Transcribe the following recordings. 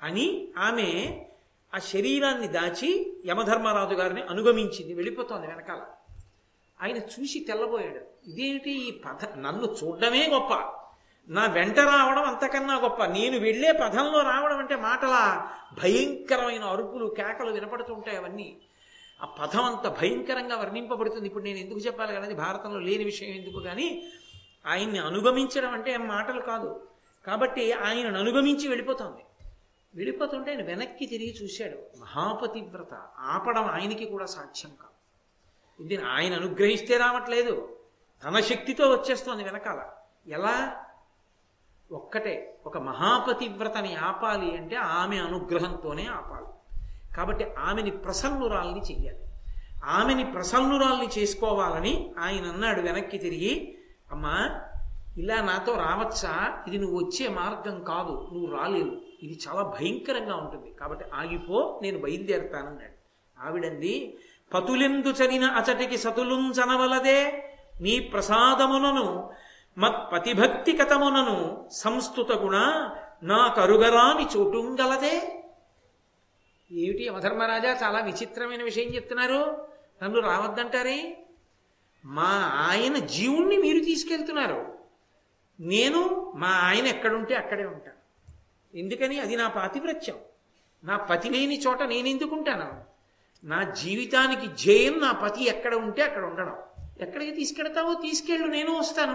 అని ఆమె ఆ శరీరాన్ని దాచి యమధర్మరాజు గారిని అనుగమించింది వెళ్ళిపోతోంది వెనకాల ఆయన చూసి తెల్లబోయాడు ఇదేమిటి ఈ పథ నన్ను చూడడమే గొప్ప నా వెంట రావడం అంతకన్నా గొప్ప నేను వెళ్ళే పథంలో రావడం అంటే మాటలా భయంకరమైన అరుపులు కేకలు వినపడుతుంటాయి అవన్నీ ఆ పదం అంత భయంకరంగా వర్ణింపబడుతుంది ఇప్పుడు నేను ఎందుకు చెప్పాలి కానీ భారతంలో లేని విషయం ఎందుకు కానీ ఆయన్ని అనుగమించడం అంటే ఏం మాటలు కాదు కాబట్టి ఆయనను అనుగమించి వెళ్ళిపోతుంది వెళ్ళిపోతుంటే ఆయన వెనక్కి తిరిగి చూశాడు మహాపతివ్రత ఆపడం ఆయనకి కూడా సాధ్యం కాదు ఇది ఆయన అనుగ్రహిస్తే రావట్లేదు తన శక్తితో వచ్చేస్తోంది వెనకాల ఎలా ఒక్కటే ఒక మహాపతివ్రతని ఆపాలి అంటే ఆమె అనుగ్రహంతోనే ఆపాలి కాబట్టి ఆమెని ప్రసన్నురాల్ని చెయ్యాలి ఆమెని ప్రసన్నురాల్ని చేసుకోవాలని ఆయన అన్నాడు వెనక్కి తిరిగి అమ్మా ఇలా నాతో రావచ్చా ఇది నువ్వు వచ్చే మార్గం కాదు నువ్వు రాలేవు ఇది చాలా భయంకరంగా ఉంటుంది కాబట్టి ఆగిపో నేను బయలుదేరతానన్నాడు ఆవిడంది పతులెందు చనిన అచటికి సతులుంచనవలదే నీ ప్రసాదమునను మత్పతిభక్తి కథమునను సంస్థుత గుణ నా కరుగరాని చోటుంగలదే ఏమిటి యమధర్మరాజా చాలా విచిత్రమైన విషయం చెప్తున్నారు నన్ను రావద్దంటారే మా ఆయన జీవుణ్ణి మీరు తీసుకెళ్తున్నారు నేను మా ఆయన ఎక్కడుంటే అక్కడే ఉంటాను ఎందుకని అది నా పాతివ్రత్యం నా పతి లేని చోట నేను ఎందుకుంటాను నా జీవితానికి జయం నా పతి ఎక్కడ ఉంటే అక్కడ ఉండడం ఎక్కడికి తీసుకెడతావో తీసుకెళ్ళు నేను వస్తాను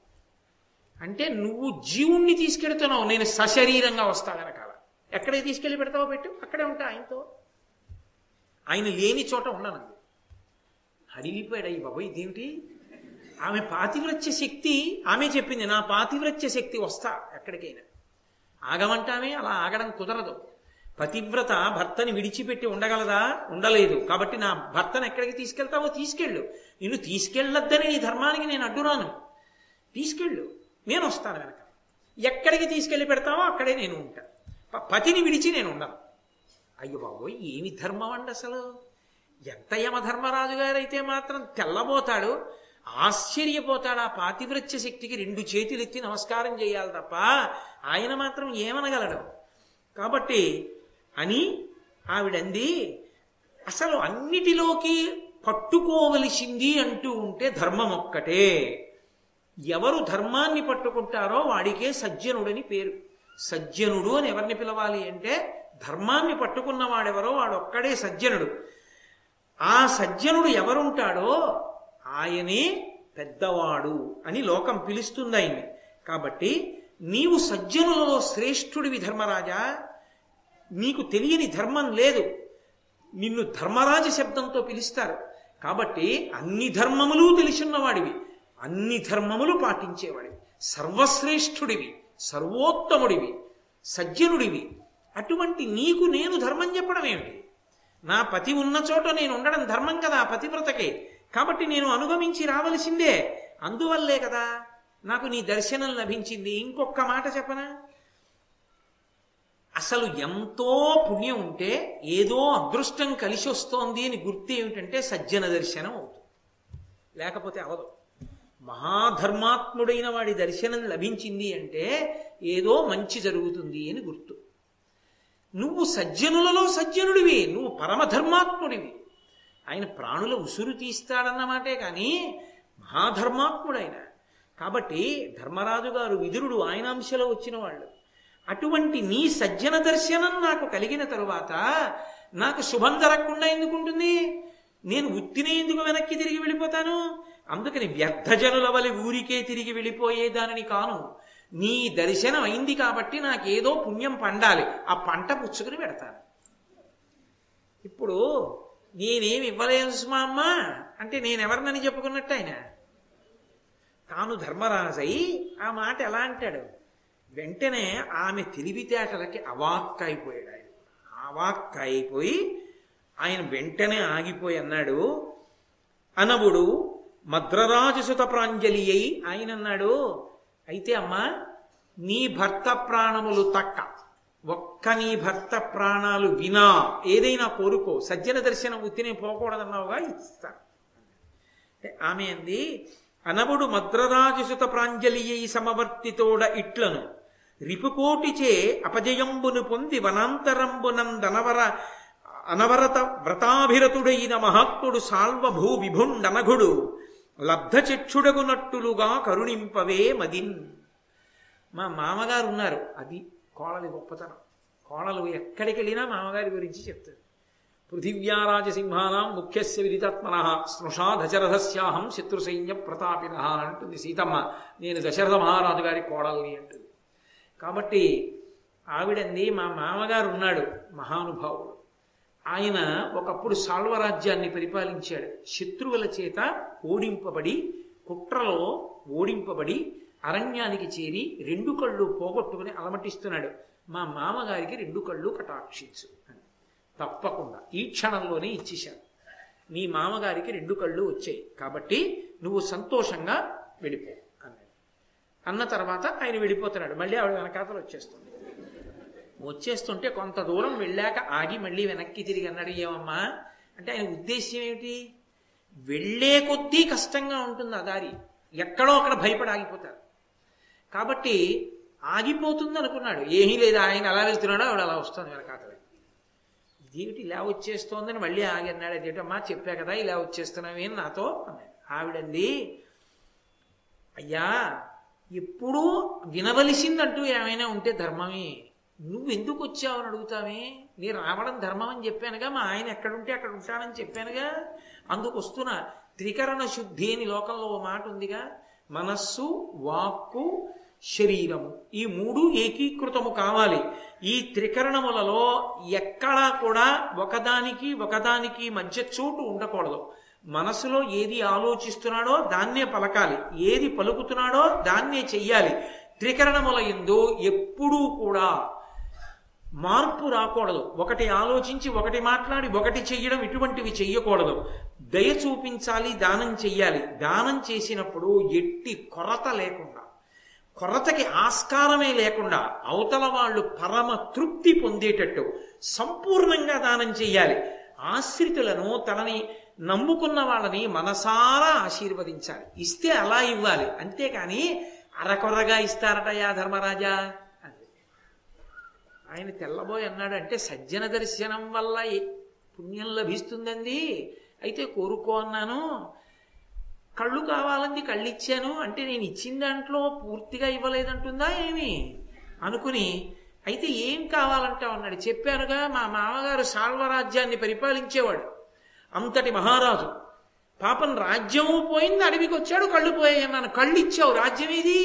అంటే నువ్వు జీవుణ్ణి తీసుకెడుతున్నావు నేను సశరీరంగా వస్తా వెనకాల ఎక్కడికి తీసుకెళ్ళి పెడతావో పెట్టు అక్కడే ఉంటా ఆయనతో ఆయన లేని చోట ఉండనంది హడిలిపోయాడు అయ్యి బాబోయ్ ఇదేమిటి ఆమె పాతివ్రత్య శక్తి ఆమె చెప్పింది నా పాతివ్రత్య శక్తి వస్తా ఎక్కడికైనా ఆగమంటామే అలా ఆగడం కుదరదు పతివ్రత భర్తని విడిచిపెట్టి ఉండగలదా ఉండలేదు కాబట్టి నా భర్తను ఎక్కడికి తీసుకెళ్తావో తీసుకెళ్ళు నిన్ను తీసుకెళ్ళొద్దని నీ ధర్మానికి నేను అడ్డురాను తీసుకెళ్ళు నేను వస్తాను వెనక ఎక్కడికి తీసుకెళ్ళి పెడతావో అక్కడే నేను ఉంటా ప- పతిని విడిచి నేను ఉండను అయ్యో బాబోయ్ ఏమి ధర్మం అండి అసలు ఎంత యమధర్మరాజు గారైతే మాత్రం తెల్లబోతాడు ఆశ్చర్యపోతాడు ఆ పాతివ్రత్య శక్తికి రెండు చేతులు ఎత్తి నమస్కారం చేయాలి తప్ప ఆయన మాత్రం ఏమనగలడు కాబట్టి అని ఆవిడంది అసలు అన్నిటిలోకి పట్టుకోవలసింది అంటూ ఉంటే ధర్మం ఒక్కటే ఎవరు ధర్మాన్ని పట్టుకుంటారో వాడికే సజ్జనుడని పేరు సజ్జనుడు అని ఎవరిని పిలవాలి అంటే ధర్మాన్ని పట్టుకున్న వాడెవరో వాడొక్కడే సజ్జనుడు ఆ సజ్జనుడు ఎవరుంటాడో ఆయనే పెద్దవాడు అని లోకం పిలుస్తుంది ఆయన్ని కాబట్టి నీవు సజ్జనులలో శ్రేష్ఠుడివి ధర్మరాజా నీకు తెలియని ధర్మం లేదు నిన్ను ధర్మరాజ శబ్దంతో పిలుస్తారు కాబట్టి అన్ని ధర్మములు తెలిసిన్నవాడివి అన్ని ధర్మములు పాటించేవాడివి సర్వశ్రేష్ఠుడివి సర్వోత్తముడివి సజ్జనుడివి అటువంటి నీకు నేను ధర్మం చెప్పడం ఏమిటి నా పతి ఉన్న చోట నేను ఉండడం ధర్మం కదా పతివ్రతకే కాబట్టి నేను అనుగమించి రావలసిందే అందువల్లే కదా నాకు నీ దర్శనం లభించింది ఇంకొక మాట చెప్పనా అసలు ఎంతో పుణ్యం ఉంటే ఏదో అదృష్టం కలిసి వస్తోంది అని గుర్తు ఏమిటంటే సజ్జన దర్శనం అవుతుంది లేకపోతే అవదు మహాధర్మాత్ముడైన వాడి దర్శనం లభించింది అంటే ఏదో మంచి జరుగుతుంది అని గుర్తు నువ్వు సజ్జనులలో సజ్జనుడివి నువ్వు పరమధర్మాత్ముడివి ఆయన ప్రాణుల ఉసురు తీస్తాడన్నమాటే కానీ మహాధర్మాత్ముడైన కాబట్టి ధర్మరాజు గారు విదురుడు ఆయన అంశలో వచ్చిన వాళ్ళు అటువంటి నీ సజ్జన దర్శనం నాకు కలిగిన తరువాత నాకు శుభం జరగకుండా ఎందుకుంటుంది నేను ఉత్తినే ఎందుకు వెనక్కి తిరిగి వెళ్ళిపోతాను అందుకని వ్యర్థజనుల వలె ఊరికే తిరిగి వెళ్ళిపోయేదానని కాను నీ దర్శనం అయింది కాబట్టి నాకేదో పుణ్యం పండాలి ఆ పంట పుచ్చుకుని పెడతాను ఇప్పుడు నేనేమి ఇవ్వలేదు సుమా అమ్మ అంటే నేనెవరినని చెప్పుకున్నట్టు ఆయన తాను ధర్మరాజై ఆ మాట ఎలా అంటాడు వెంటనే ఆమె తెలివితేటలకి అవాక్కైపోయాడు ఆయన అవాక్కైపోయి ఆయన వెంటనే ఆగిపోయి అన్నాడు అనవుడు మద్రరాజసుత ప్రాంజలి అయి ఆయన అన్నాడు అయితే అమ్మా నీ భర్త ప్రాణములు తక్క ఒక్క నీ భర్త ప్రాణాలు వినా ఏదైనా కోరుకో సజ్జన దర్శనం ఉత్తినే పోకూడదన్నావుగా ఇస్తాను అంటే ఆమె అంది అనవుడు మద్రరాజసుత ప్రాంజలి అయి సమవర్తితోడ ఇట్లను రిపుకోటిచే అపజయంబును పొంది వనాంతరంబునందనవర అనవరత వ్రతాభిరతుడైన మహాత్ముడు సాల్వభూ విభుండనఘుడు లబ్ధచక్షుడగునట్టులుగా కరుణింపవే మదిన్ మా మామగారు ఉన్నారు అది కోడలి గొప్పతనం కోడలు ఎక్కడికి వెళ్ళినా మామగారి గురించి చెప్తారు పృథివ్యారాజసింహానాం ముఖ్యస్య విదితాత్మన స్పృషా దశరథస్యాహం శత్రుసైన్య ప్రతాపిన అంటుంది సీతమ్మ నేను దశరథ మహారాజు గారి కోడల్ని అంటుంది కాబట్టి ఆవిడంది మా మామగారు ఉన్నాడు మహానుభావుడు ఆయన ఒకప్పుడు సాల్వరాజ్యాన్ని పరిపాలించాడు శత్రువుల చేత ఓడింపబడి కుట్రలో ఓడింపబడి అరణ్యానికి చేరి రెండు కళ్ళు పోగొట్టుకుని అలమటిస్తున్నాడు మా మామగారికి రెండు కళ్ళు కటాక్షించు అని తప్పకుండా ఈ క్షణంలోనే ఇచ్చేశాను నీ మామగారికి రెండు కళ్ళు వచ్చాయి కాబట్టి నువ్వు సంతోషంగా వెళ్ళిపో అన్నాడు అన్న తర్వాత ఆయన వెళ్ళిపోతున్నాడు మళ్ళీ ఆవిడ వెనకాతలు వచ్చేస్తుంది వచ్చేస్తుంటే కొంత దూరం వెళ్ళాక ఆగి మళ్ళీ వెనక్కి తిరిగి అన్నాడు ఏమమ్మా అంటే ఆయన ఉద్దేశ్యం ఏమిటి వెళ్ళే కొద్దీ కష్టంగా ఉంటుంది ఆ దారి ఎక్కడో అక్కడ భయపడి ఆగిపోతారు కాబట్టి ఆగిపోతుంది అనుకున్నాడు ఏమీ లేదు ఆయన అలా వెళ్తున్నాడో ఆవిడ అలా వస్తుంది వెనకాతలే ఇదేమిటి ఇలా వచ్చేస్తోందని మళ్ళీ ఆగి అన్నాడు అదేటమ్మా చెప్పా కదా ఇలా వచ్చేస్తున్నావు ఏం నాతో అన్నాడు ఆవిడంది అయ్యా ఎప్పుడూ వినవలసిందంటూ ఏమైనా ఉంటే ధర్మమే నువ్వు ఎందుకు వచ్చావు అని అడుగుతావే నీ రావడం ధర్మం అని చెప్పానుగా మా ఆయన ఎక్కడుంటే అక్కడ ఉంటానని చెప్పానుగా అందుకు వస్తున్నా త్రికరణ శుద్ధి అని లోకంలో ఓ మాట ఉందిగా మనస్సు వాక్కు శరీరము ఈ మూడు ఏకీకృతము కావాలి ఈ త్రికరణములలో ఎక్కడా కూడా ఒకదానికి ఒకదానికి మధ్య చోటు ఉండకూడదు మనసులో ఏది ఆలోచిస్తున్నాడో దాన్నే పలకాలి ఏది పలుకుతున్నాడో దాన్నే చెయ్యాలి త్రికరణముల ఎందు ఎప్పుడూ కూడా మార్పు రాకూడదు ఒకటి ఆలోచించి ఒకటి మాట్లాడి ఒకటి చెయ్యడం ఇటువంటివి చెయ్యకూడదు దయ చూపించాలి దానం చెయ్యాలి దానం చేసినప్పుడు ఎట్టి కొరత లేకుండా కొరతకి ఆస్కారమే లేకుండా అవతల వాళ్ళు పరమ తృప్తి పొందేటట్టు సంపూర్ణంగా దానం చెయ్యాలి ఆశ్రితులను తనని నమ్ముకున్న వాళ్ళని మనసారా ఆశీర్వదించాలి ఇస్తే అలా ఇవ్వాలి అంతేకాని అరకొరగా ఇస్తారటయా ధర్మరాజా అంది ఆయన తెల్లబోయి అన్నాడు అంటే సజ్జన దర్శనం వల్ల ఏ పుణ్యం లభిస్తుందండి అయితే కోరుకో అన్నాను కళ్ళు కావాలంది కళ్ళు ఇచ్చాను అంటే నేను ఇచ్చిన దాంట్లో పూర్తిగా ఇవ్వలేదంటుందా ఏమి అనుకుని అయితే ఏం కావాలంటావు అన్నాడు చెప్పానుగా మా మామగారు సాల్వరాజ్యాన్ని పరిపాలించేవాడు అంతటి మహారాజు పాపం రాజ్యము పోయింది అడవికి వచ్చాడు కళ్ళు పోయాయి అన్నాను కళ్ళు ఇచ్చావు రాజ్యం ఏది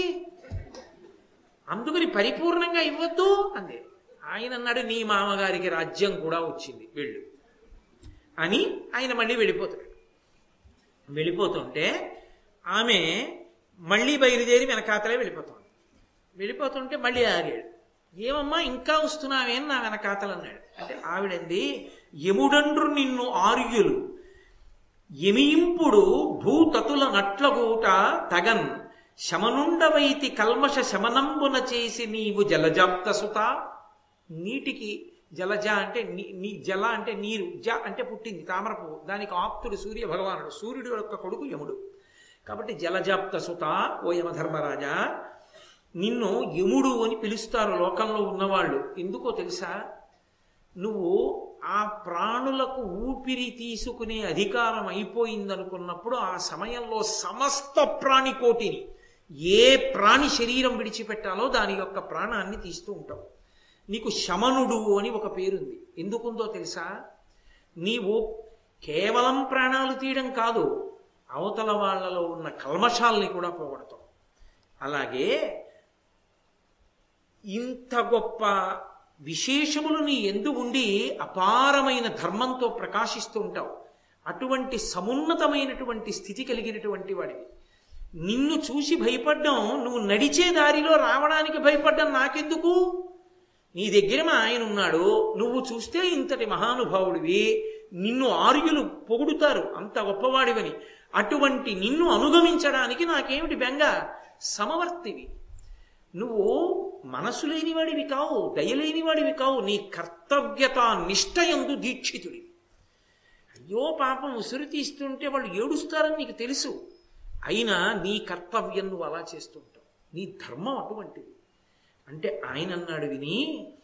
అందుకని పరిపూర్ణంగా ఇవ్వద్దు అందే ఆయన అన్నాడు నీ మామగారికి రాజ్యం కూడా వచ్చింది వెళ్ళు అని ఆయన మళ్ళీ వెళ్ళిపోతాడు వెళ్ళిపోతుంటే ఆమె మళ్ళీ బయలుదేరి వెనకాతలే వెళ్ళిపోతుంది వెళ్ళిపోతుంటే మళ్ళీ ఆగాడు ఏమమ్మా ఇంకా వస్తున్నావే అని నా వెనకాతలు అన్నాడు అంటే ఆవిడంది యముడండ్రు నిన్ను ఆర్యులు ఎమియింపుడు భూతతుల నట్లగూట తగన్ శమనుండవైతి కల్మష శమనంబున చేసి నీవు జలజాప్త సుత నీటికి జలజ అంటే నీ జల అంటే నీరు జ అంటే పుట్టింది తామర పువ్వు దానికి ఆప్తుడు సూర్య భగవానుడు సూర్యుడు యొక్క కొడుకు యముడు కాబట్టి జలజాప్త సుత ఓ యమధర్మరాజా నిన్ను యముడు అని పిలుస్తారు లోకంలో ఉన్నవాళ్ళు ఎందుకో తెలుసా నువ్వు ఆ ప్రాణులకు ఊపిరి తీసుకునే అధికారం అయిపోయిందనుకున్నప్పుడు ఆ సమయంలో సమస్త ప్రాణికోటిని ఏ ప్రాణి శరీరం విడిచిపెట్టాలో దాని యొక్క ప్రాణాన్ని తీస్తూ ఉంటావు నీకు శమనుడు అని ఒక పేరుంది ఎందుకుందో తెలుసా నీవు కేవలం ప్రాణాలు తీయడం కాదు అవతల వాళ్ళలో ఉన్న కల్మషాల్ని కూడా పోగొడతావు అలాగే ఇంత గొప్ప విశేషములు నీ ఎందు ఉండి అపారమైన ధర్మంతో ప్రకాశిస్తూ ఉంటావు అటువంటి సమున్నతమైనటువంటి స్థితి కలిగినటువంటి వాడివి నిన్ను చూసి భయపడ్డం నువ్వు నడిచే దారిలో రావడానికి భయపడ్డం నాకెందుకు నీ దగ్గర మా ఆయన ఉన్నాడు నువ్వు చూస్తే ఇంతటి మహానుభావుడివి నిన్ను ఆర్యులు పొగుడుతారు అంత గొప్పవాడివని అటువంటి నిన్ను అనుగమించడానికి నాకేమిటి బెంగ సమవర్తివి నువ్వు మనసు లేనివాడివి కావు దయలేనివాడివి కావు నీ కర్తవ్యత నిష్టయందు దీక్షితుడి అయ్యో పాపం ఉసురు తీస్తుంటే వాళ్ళు ఏడుస్తారని నీకు తెలుసు అయినా నీ కర్తవ్యం నువ్వు అలా చేస్తుంటావు నీ ధర్మం అటువంటిది అంటే ఆయన అన్నాడు విని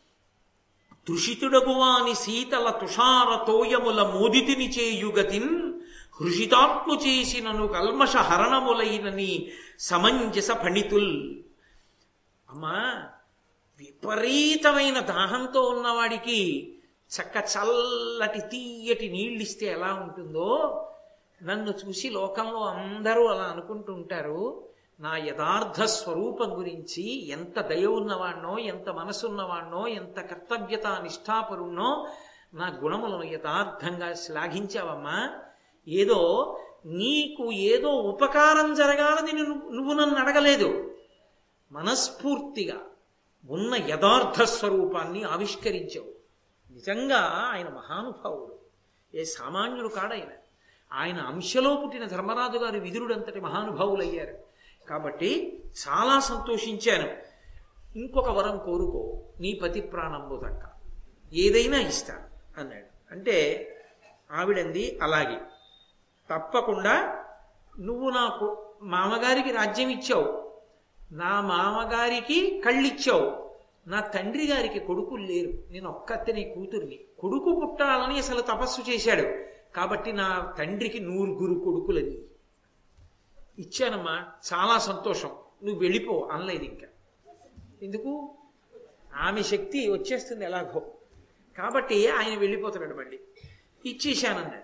తృషితుడగువాని శీతల తుషార తోయముల మోదితిని చేయుగతిన్ హృషితాత్ము చేసినను కల్మష హరణములైనని సమంజస ఫణితుల్ అమ్మా విపరీతమైన దాహంతో ఉన్నవాడికి చక్క చల్లటి తీయటి నీళ్ళిస్తే ఎలా ఉంటుందో నన్ను చూసి లోకంలో అందరూ అలా అనుకుంటూ ఉంటారు నా యథార్థ స్వరూపం గురించి ఎంత దయ ఉన్నవాణ్ణో ఎంత మనసున్నవాణ్ణో ఎంత కర్తవ్యత నిష్ఠాపరుణ్ణో నా గుణములను యథార్థంగా శ్లాఘించావమ్మా ఏదో నీకు ఏదో ఉపకారం జరగాలని నువ్వు నువ్వు నన్ను అడగలేదు మనస్ఫూర్తిగా ఉన్న యథార్థ స్వరూపాన్ని ఆవిష్కరించావు నిజంగా ఆయన మహానుభావుడు ఏ సామాన్యుడు కాడాయన ఆయన అంశలో పుట్టిన ధర్మరాజు గారి విదురుడంతటి మహానుభావులయ్యారు కాబట్టి చాలా సంతోషించాను ఇంకొక వరం కోరుకో నీ పతి ప్రాణంబు దక్క ఏదైనా ఇస్తాను అన్నాడు అంటే ఆవిడంది అలాగే తప్పకుండా నువ్వు నాకు మామగారికి రాజ్యం ఇచ్చావు నా మామగారికి కళ్ళిచ్చావు నా తండ్రి గారికి కొడుకులు లేరు నేను ఒక్కత్తనే కూతుర్ని కొడుకు పుట్టాలని అసలు తపస్సు చేశాడు కాబట్టి నా తండ్రికి నూరుగురు కొడుకులని ఇచ్చానమ్మా చాలా సంతోషం నువ్వు వెళ్ళిపో అనలేదు ఇంకా ఎందుకు ఆమె శక్తి వచ్చేస్తుంది ఎలాగో కాబట్టి ఆయన వెళ్ళిపోతున్నాడు మళ్ళీ ఇచ్చేశానన్నాడు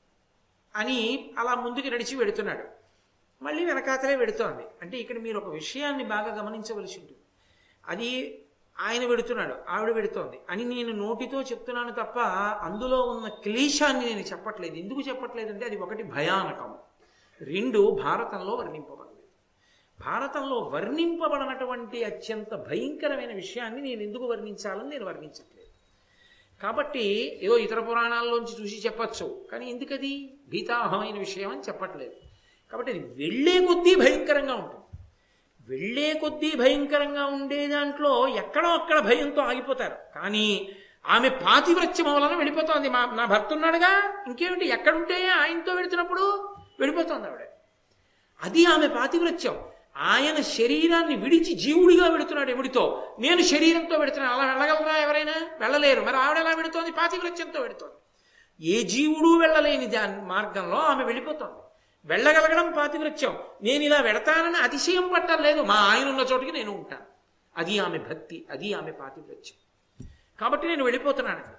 అని అలా ముందుకు నడిచి వెడుతున్నాడు మళ్ళీ వెనకాతలే వెడుతోంది అంటే ఇక్కడ మీరు ఒక విషయాన్ని బాగా గమనించవలసి ఉంటుంది అది ఆయన వెడుతున్నాడు ఆవిడ వెడుతోంది అని నేను నోటితో చెప్తున్నాను తప్ప అందులో ఉన్న క్లేశాన్ని నేను చెప్పట్లేదు ఎందుకు చెప్పట్లేదంటే అది ఒకటి భయానకం రెండు భారతంలో వర్ణింపబడలేదు భారతంలో వర్ణింపబడినటువంటి అత్యంత భయంకరమైన విషయాన్ని నేను ఎందుకు వర్ణించాలని నేను వర్ణించట్లేదు కాబట్టి ఏదో ఇతర పురాణాల్లోంచి చూసి చెప్పచ్చు కానీ ఎందుకది భీతాహమైన విషయం అని చెప్పట్లేదు కాబట్టి అది వెళ్ళే కొద్దీ భయంకరంగా ఉంటుంది వెళ్ళే కొద్దీ భయంకరంగా ఉండే దాంట్లో ఎక్కడో అక్కడ భయంతో ఆగిపోతారు కానీ ఆమె పాతివ్రత్యం వలన వెళ్ళిపోతోంది మా నా భర్త ఉన్నాడుగా ఇంకేమిటి ఎక్కడుంటే ఆయనతో వెళుతున్నప్పుడు వెళ్ళిపోతోంది ఆవిడ అది ఆమె పాతివ్రత్యం ఆయన శరీరాన్ని విడిచి జీవుడిగా వెడుతున్నాడు ఎముడితో నేను శరీరంతో వెడుతున్నాను అలా వెళ్ళగలరా ఎవరైనా వెళ్ళలేరు మరి ఆవిడ ఎలా వెడుతోంది పాతివ్రత్యంతో వెడుతోంది ఏ జీవుడు వెళ్ళలేని దాని మార్గంలో ఆమె వెళ్ళిపోతోంది వెళ్ళగలగడం పాతివృత్యం నేను ఇలా వెడతానని అతిశయం పట్టం లేదు మా ఆయన ఉన్న చోటికి నేను ఉంటాను అది ఆమె భక్తి అది ఆమె పాతివృత్యం కాబట్టి నేను వెళ్ళిపోతున్నాను అక్కడ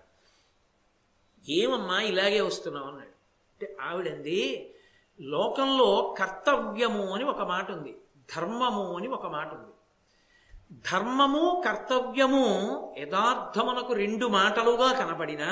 ఏమమ్మా ఇలాగే వస్తున్నావు అన్నాడు అంటే ఆవిడంది లోకంలో కర్తవ్యము అని ఒక మాట ఉంది ధర్మము అని ఒక మాట ఉంది ధర్మము కర్తవ్యము యథార్థమునకు రెండు మాటలుగా కనబడినా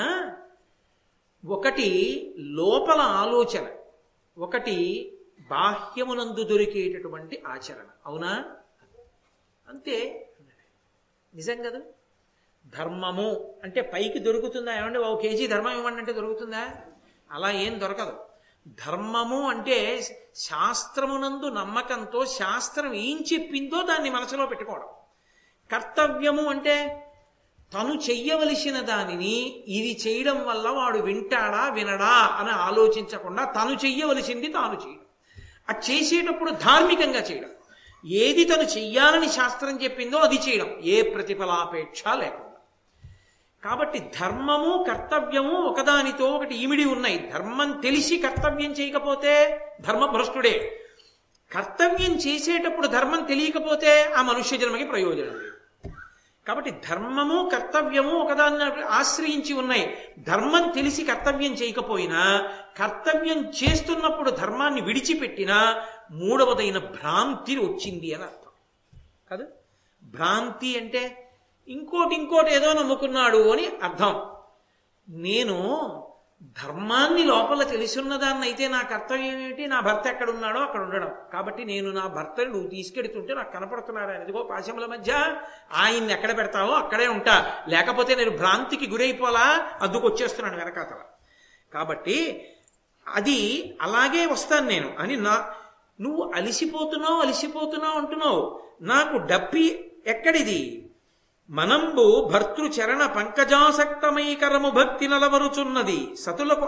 ఒకటి లోపల ఆలోచన ఒకటి బాహ్యమునందు దొరికేటటువంటి ఆచరణ అవునా అంతే నిజం కదా ధర్మము అంటే పైకి దొరుకుతుందా ఏమంటే ఓ కేజీ ధర్మం ఇవ్వండి అంటే దొరుకుతుందా అలా ఏం దొరకదు ధర్మము అంటే శాస్త్రమునందు నమ్మకంతో శాస్త్రం ఏం చెప్పిందో దాన్ని మనసులో పెట్టుకోవడం కర్తవ్యము అంటే తను చెయ్యవలసిన దానిని ఇది చేయడం వల్ల వాడు వింటాడా వినడా అని ఆలోచించకుండా తను చెయ్యవలసింది తాను చేయడం అది చేసేటప్పుడు ధార్మికంగా చేయడం ఏది తను చెయ్యాలని శాస్త్రం చెప్పిందో అది చేయడం ఏ ప్రతిఫలాపేక్ష లేకుండా కాబట్టి ధర్మము కర్తవ్యము ఒకదానితో ఒకటి ఇమిడి ఉన్నాయి ధర్మం తెలిసి కర్తవ్యం చేయకపోతే ధర్మభ్రష్టుడే కర్తవ్యం చేసేటప్పుడు ధర్మం తెలియకపోతే ఆ మనుష్య జన్మకి ప్రయోజనం లేదు కాబట్టి ధర్మము కర్తవ్యము ఒకదాన్ని ఆశ్రయించి ఉన్నాయి ధర్మం తెలిసి కర్తవ్యం చేయకపోయినా కర్తవ్యం చేస్తున్నప్పుడు ధర్మాన్ని విడిచిపెట్టినా మూడవదైన భ్రాంతి వచ్చింది అని అర్థం కాదు భ్రాంతి అంటే ఇంకోటి ఇంకోటి ఏదో నమ్ముకున్నాడు అని అర్థం నేను ధర్మాన్ని లోపల తెలుసున్నదాన్ని అయితే నా కర్తవ్యం ఏమిటి నా భర్త ఎక్కడ ఉన్నాడో అక్కడ ఉండడం కాబట్టి నేను నా భర్తని నువ్వు తీసుకెడుతుంటే నాకు కనపడుతున్నాడు ఆయన ఇదిగో పాశముల మధ్య ఆయన్ని ఎక్కడ పెడతావో అక్కడే ఉంటా లేకపోతే నేను భ్రాంతికి గురైపోలా అద్దుకొచ్చేస్తున్నాను వెనకాతల కాబట్టి అది అలాగే వస్తాను నేను అని నా నువ్వు అలిసిపోతున్నావు అలిసిపోతున్నావు అంటున్నావు నాకు డప్పి ఎక్కడిది మనంబు భర్తృచరణ పంకజాసక్తమైకరము భక్తి నలవరుచున్నది సతులకు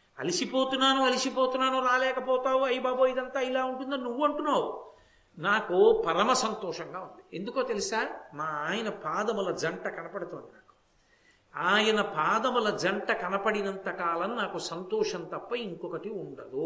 అలిసిపోతున్నాను అలిసిపోతున్నాను రాలేకపోతావు అయ్యి బాబో ఇదంతా ఇలా ఉంటుందని నువ్వు అంటున్నావు నాకు పరమ సంతోషంగా ఉంది ఎందుకో తెలుసా మా ఆయన పాదముల జంట కనపడుతోంది నాకు ఆయన పాదముల జంట కనపడినంత కాలం నాకు సంతోషం తప్ప ఇంకొకటి ఉండదు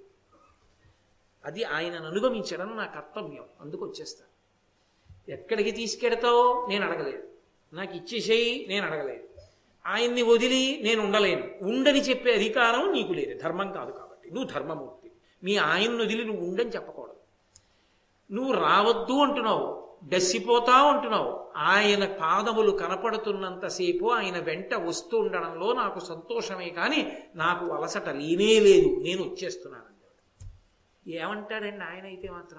అది ఆయనను అనుగమించడం నా కర్తవ్యం అందుకు వచ్చేస్తాను ఎక్కడికి తీసుకెడతావు నేను అడగలేదు నాకు ఇచ్చేసేయి నేను అడగలేదు ఆయన్ని వదిలి నేను ఉండలేను ఉండని చెప్పే అధికారం నీకు లేదు ధర్మం కాదు కాబట్టి నువ్వు ధర్మమూర్తి మీ ఆయన్ని వదిలి నువ్వు ఉండని చెప్పకూడదు నువ్వు రావద్దు అంటున్నావు డస్సిపోతావు అంటున్నావు ఆయన పాదములు కనపడుతున్నంతసేపు ఆయన వెంట వస్తూ ఉండడంలో నాకు సంతోషమే కానీ నాకు అలసట లేనే లేదు నేను వచ్చేస్తున్నాను ఏమంటాడండి ఆయన అయితే మాత్రం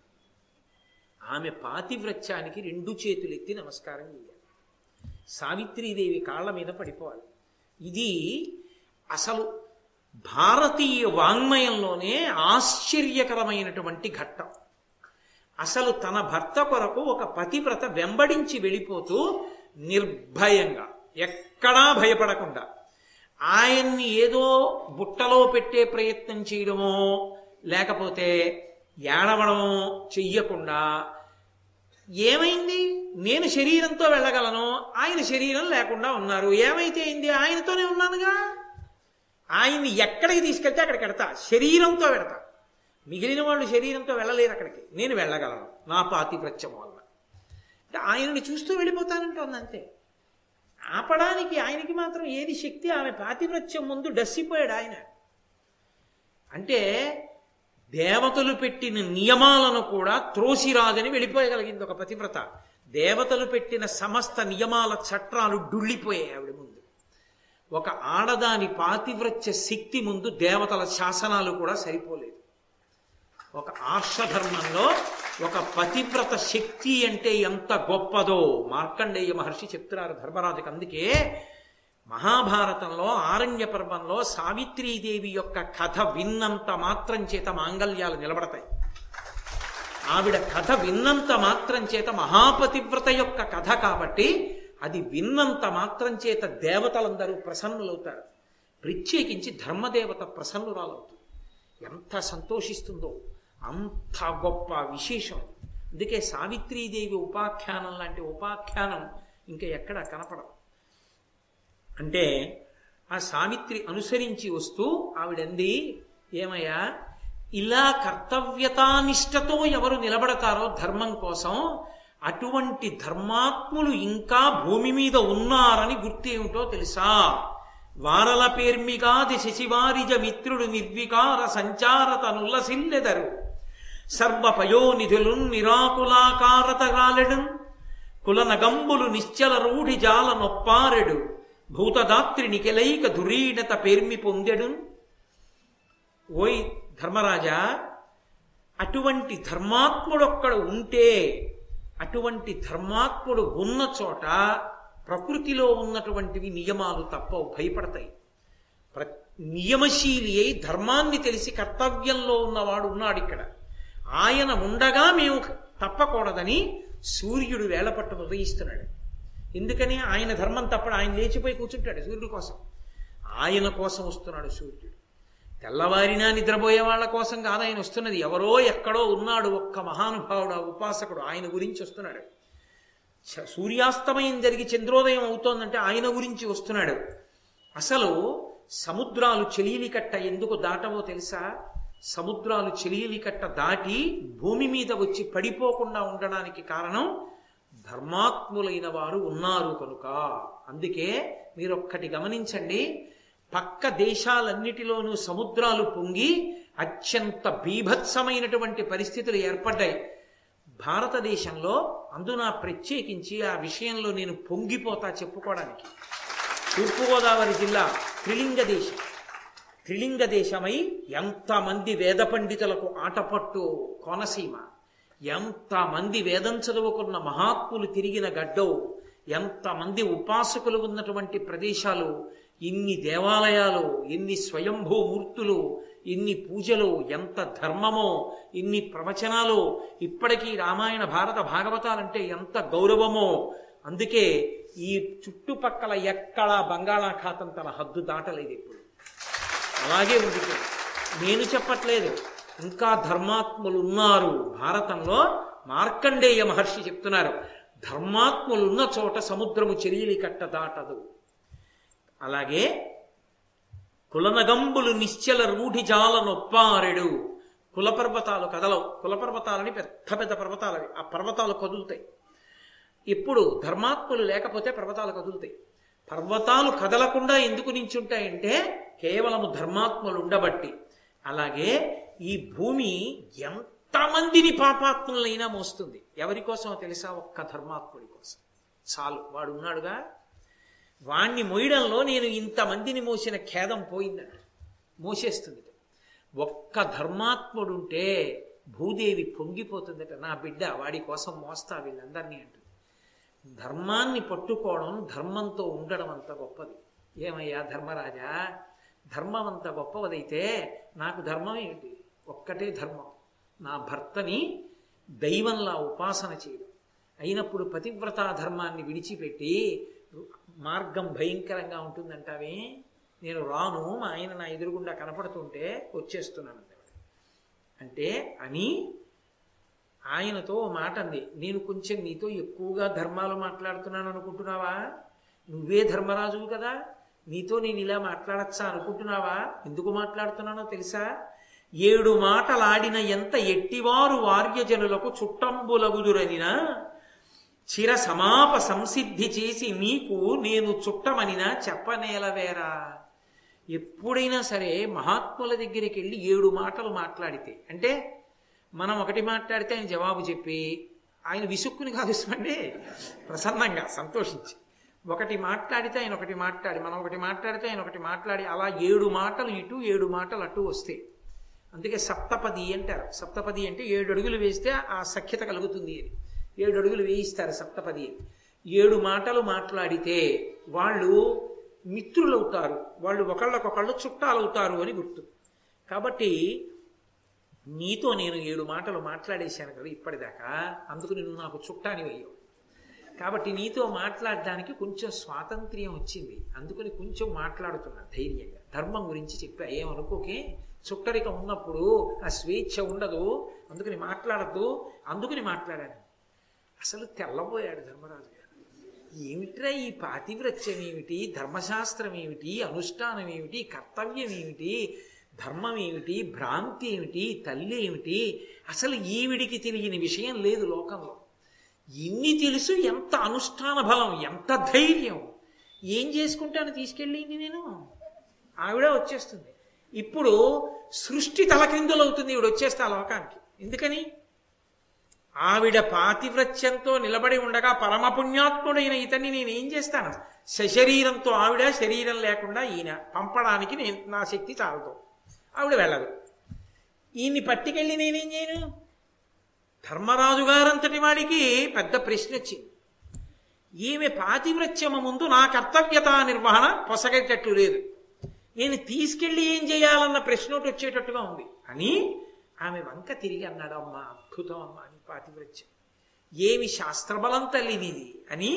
ఆమె పాతివ్రత్యానికి రెండు చేతులెత్తి నమస్కారం చేయాలి సావిత్రీదేవి కాళ్ళ మీద పడిపోవాలి ఇది అసలు భారతీయ వాంగ్మయంలోనే ఆశ్చర్యకరమైనటువంటి ఘట్టం అసలు తన భర్త కొరకు ఒక పతివ్రత వెంబడించి వెళ్ళిపోతూ నిర్భయంగా ఎక్కడా భయపడకుండా ఆయన్ని ఏదో బుట్టలో పెట్టే ప్రయత్నం చేయడమో లేకపోతే ఏడవడమో చెయ్యకుండా ఏమైంది నేను శరీరంతో వెళ్ళగలను ఆయన శరీరం లేకుండా ఉన్నారు ఏమైతే అయింది ఆయనతోనే ఉన్నానుగా ఆయన్ని ఎక్కడికి తీసుకెళ్తే అక్కడికి వెడతా శరీరంతో వెడతా మిగిలిన వాళ్ళు శరీరంతో వెళ్ళలేరు అక్కడికి నేను వెళ్ళగలను నా పాతివ్రత్యం వల్ల అంటే ఆయనని చూస్తూ వెళ్ళిపోతానంటోంది అంతే ఆపడానికి ఆయనకి మాత్రం ఏది శక్తి ఆమె పాతివ్రత్యం ముందు డస్సిపోయాడు ఆయన అంటే దేవతలు పెట్టిన నియమాలను కూడా త్రోసిరాదని వెళ్ళిపోయగలిగింది ఒక పతివ్రత దేవతలు పెట్టిన సమస్త నియమాల చట్రాలు డుళ్ళిపోయాయి ఆవిడ ముందు ఒక ఆడదాని పాతివ్రత్య శక్తి ముందు దేవతల శాసనాలు కూడా సరిపోలేదు ఒక ఆర్షధర్మంలో ఒక పతివ్రత శక్తి అంటే ఎంత గొప్పదో మార్కండేయ మహర్షి చెప్తున్నారు ధర్మరాజుకి అందుకే మహాభారతంలో ఆరణ్య పర్వంలో సావిత్రీదేవి యొక్క కథ విన్నంత మాత్రం చేత మాంగల్యాలు నిలబడతాయి ఆవిడ కథ విన్నంత మాత్రం చేత మహాపతివ్రత యొక్క కథ కాబట్టి అది విన్నంత మాత్రం చేత దేవతలందరూ ప్రసన్నులవుతారు ప్రత్యేకించి ధర్మదేవత ప్రసన్నురాలవుతుంది ఎంత సంతోషిస్తుందో అంత గొప్ప విశేషం అందుకే సావిత్రీదేవి ఉపాఖ్యానం లాంటి ఉపాఖ్యానం ఇంకా ఎక్కడ కనపడదు అంటే ఆ సావిత్రి అనుసరించి వస్తూ ఆవిడంది ఏమయ్యా ఇలా కర్తవ్యతానిష్టతో ఎవరు నిలబడతారో ధర్మం కోసం అటువంటి ధర్మాత్ములు ఇంకా భూమి మీద ఉన్నారని గుర్తేమిటో తెలుసా వారల పేర్మిగాది శశివారిజ మిత్రుడు నిర్వికార సంచారతనుల్లసిల్లెదరు సర్వపయోనిధులు నిరాకులాకారతగాలెడు కులనగంబులు నిశ్చల రూఢి జాల నొప్పారెడు భూతదాత్రి నికెలైక ధురీణత పేర్మి పొందెడు ఓయ్ ధర్మరాజా అటువంటి ధర్మాత్ముడొక్కడ ఉంటే అటువంటి ధర్మాత్ముడు ఉన్న చోట ప్రకృతిలో ఉన్నటువంటివి నియమాలు తప్పవు భయపడతాయి ప్ర నియమశీలి అయి ధర్మాన్ని తెలిసి కర్తవ్యంలో ఉన్నవాడు ఉన్నాడు ఇక్కడ ఆయన ఉండగా మేము తప్పకూడదని సూర్యుడు వేళపట్టు ఉదయిస్తున్నాడు ఎందుకని ఆయన ధర్మం తప్పడు ఆయన లేచిపోయి కూర్చుంటాడు సూర్యుడి కోసం ఆయన కోసం వస్తున్నాడు సూర్యుడు తెల్లవారినా నిద్రపోయే వాళ్ళ కోసం కాదు ఆయన వస్తున్నది ఎవరో ఎక్కడో ఉన్నాడు ఒక్క మహానుభావుడు ఆ ఉపాసకుడు ఆయన గురించి వస్తున్నాడు సూర్యాస్తమయం జరిగి చంద్రోదయం అవుతోందంటే ఆయన గురించి వస్తున్నాడు అసలు సముద్రాలు చెలియలి కట్ట ఎందుకు దాటవో తెలుసా సముద్రాలు చెలియలి కట్ట దాటి భూమి మీద వచ్చి పడిపోకుండా ఉండడానికి కారణం ధర్మాత్ములైన వారు ఉన్నారు కనుక అందుకే మీరు ఒక్కటి గమనించండి పక్క దేశాలన్నిటిలోనూ సముద్రాలు పొంగి అత్యంత బీభత్సమైనటువంటి పరిస్థితులు ఏర్పడ్డాయి భారతదేశంలో అందున ప్రత్యేకించి ఆ విషయంలో నేను పొంగిపోతా చెప్పుకోవడానికి తూర్పుగోదావరి జిల్లా త్రిలింగ దేశం త్రిలింగ దేశమై ఎంతమంది వేద పండితులకు ఆటపట్టు కోనసీమ ఎంతమంది వేదం చదువుకున్న మహాత్ములు తిరిగిన గడ్డవు ఎంతమంది ఉపాసకులు ఉన్నటువంటి ప్రదేశాలు ఇన్ని దేవాలయాలు ఎన్ని స్వయంభూ మూర్తులు ఇన్ని పూజలు ఎంత ధర్మమో ఇన్ని ప్రవచనాలు ఇప్పటికీ రామాయణ భారత భాగవతాలంటే ఎంత గౌరవమో అందుకే ఈ చుట్టుపక్కల ఎక్కడా బంగాళాఖాతం తన హద్దు దాటలేదు ఇప్పుడు అలాగే ఉండిపోయింది నేను చెప్పట్లేదు ఇంకా ధర్మాత్ములు ఉన్నారు భారతంలో మార్కండేయ మహర్షి చెప్తున్నారు ధర్మాత్ములు ఉన్న చోట సముద్రము చెలియలి కట్ట దాటదు అలాగే కులనగంబులు నిశ్చల రూఢి జాల నొప్పారెడు కులపర్వతాలు కదలవు కులపర్వతాలని పెద్ద పెద్ద పర్వతాలవి ఆ పర్వతాలు కదులుతాయి ఇప్పుడు ధర్మాత్ములు లేకపోతే పర్వతాలు కదులుతాయి పర్వతాలు కదలకుండా ఎందుకు నించుంటాయంటే కేవలము ధర్మాత్ములు ఉండబట్టి అలాగే ఈ భూమి ఎంతమందిని పాపాత్ములైనా మోస్తుంది ఎవరి కోసమో తెలుసా ఒక్క ధర్మాత్ముడి కోసం చాలు వాడు ఉన్నాడుగా వాణ్ణి మోయడంలో నేను ఇంతమందిని మోసిన ఖేదం పోయిందట మోసేస్తుంది ఒక్క ధర్మాత్ముడుంటే భూదేవి పొంగిపోతుందట నా బిడ్డ వాడి కోసం మోస్తా వీళ్ళందరినీ అంటుంది ధర్మాన్ని పట్టుకోవడం ధర్మంతో ఉండడం అంత గొప్పది ఏమయ్యా ధర్మరాజా ధర్మం అంత గొప్పదైతే నాకు ధర్మం ఏంటి ఒక్కటే ధర్మం నా భర్తని దైవంలా ఉపాసన చేయడం అయినప్పుడు పతివ్రతా ధర్మాన్ని విడిచిపెట్టి మార్గం భయంకరంగా ఉంటుందంటావే నేను రాను మా ఆయన నా ఎదురుగుండా కనపడుతుంటే వచ్చేస్తున్నాను అంటే అని ఆయనతో ఓ మాట అంది నేను కొంచెం నీతో ఎక్కువగా ధర్మాలు మాట్లాడుతున్నాను అనుకుంటున్నావా నువ్వే ధర్మరాజువు కదా నీతో నేను ఇలా మాట్లాడచ్చా అనుకుంటున్నావా ఎందుకు మాట్లాడుతున్నానో తెలుసా ఏడు మాటలాడిన ఎంత ఎట్టివారు వార్యజనులకు చుట్టంబులగుదురనిన చిర సమాప సంసిద్ధి చేసి నీకు నేను చుట్టమనినా చెప్పనేలవేరా ఎప్పుడైనా సరే మహాత్ముల దగ్గరికి వెళ్ళి ఏడు మాటలు మాట్లాడితే అంటే మనం ఒకటి మాట్లాడితే ఆయన జవాబు చెప్పి ఆయన విసుక్కుని కాదు ఇష్టమండి ప్రసన్నంగా సంతోషించి ఒకటి మాట్లాడితే ఆయన ఒకటి మాట్లాడి మనం ఒకటి మాట్లాడితే ఆయన ఒకటి మాట్లాడి అలా ఏడు మాటలు ఇటు ఏడు మాటలు అటు వస్తాయి అందుకే సప్తపది అంటారు సప్తపది అంటే ఏడు అడుగులు వేస్తే ఆ సఖ్యత కలుగుతుంది అని ఏడు అడుగులు వేయిస్తారు సప్తపది అని ఏడు మాటలు మాట్లాడితే వాళ్ళు మిత్రులవుతారు వాళ్ళు ఒకళ్ళకొకళ్ళు చుట్టాలవుతారు అని గుర్తు కాబట్టి నీతో నేను ఏడు మాటలు మాట్లాడేశాను కదా ఇప్పటిదాకా అందుకు నువ్వు నాకు చుట్టాని వేయవు కాబట్టి నీతో మాట్లాడడానికి కొంచెం స్వాతంత్ర్యం వచ్చింది అందుకని కొంచెం మాట్లాడుతున్నా ధైర్యంగా ధర్మం గురించి చెప్పా ఏమనుకోకే చుట్టరిక ఉన్నప్పుడు ఆ స్వేచ్ఛ ఉండదు అందుకని మాట్లాడద్దు అందుకని మాట్లాడాను అసలు తెల్లబోయాడు ధర్మరాజు గారు ఏమిట్రా ఈ పాతివ్రత్యం ఏమిటి ధర్మశాస్త్రం ఏమిటి అనుష్ఠానం ఏమిటి కర్తవ్యం ఏమిటి ధర్మం ఏమిటి భ్రాంతి ఏమిటి తల్లి ఏమిటి అసలు ఈవిడికి తెలియని విషయం లేదు లోకంలో ఇన్ని తెలుసు ఎంత అనుష్ఠాన బలం ఎంత ధైర్యం ఏం చేసుకుంటాను తీసుకెళ్ళింది నేను ఆవిడ వచ్చేస్తుంది ఇప్పుడు సృష్టి తలక్రిందులవుతుంది ఈవిడ వచ్చేస్తే ఆ లోకానికి ఎందుకని ఆవిడ పాతివ్రత్యంతో నిలబడి ఉండగా పరమపుణ్యాత్ముడైన ఇతన్ని నేను ఏం చేస్తాను సశరీరంతో ఆవిడ శరీరం లేకుండా ఈయన పంపడానికి నేను నా శక్తి చాలదు ఆవిడ వెళ్ళదు ఈయన్ని పట్టుకెళ్ళి నేనేం చేయను ధర్మరాజు గారంతటి వాడికి పెద్ద ప్రశ్న వచ్చింది ఈమె పాతివ్రత్యమ ముందు నా కర్తవ్యత నిర్వహణ పొసగేటట్లు లేదు నేను తీసుకెళ్ళి ఏం చేయాలన్న ప్రశ్న ఒకటి వచ్చేటట్టుగా ఉంది అని ఆమె వంక తిరిగి అన్నాడు అమ్మా అద్భుతం అమ్మా నీ పాతివ్రత్యం ఏమి శాస్త్రబలం తల్లినిది అని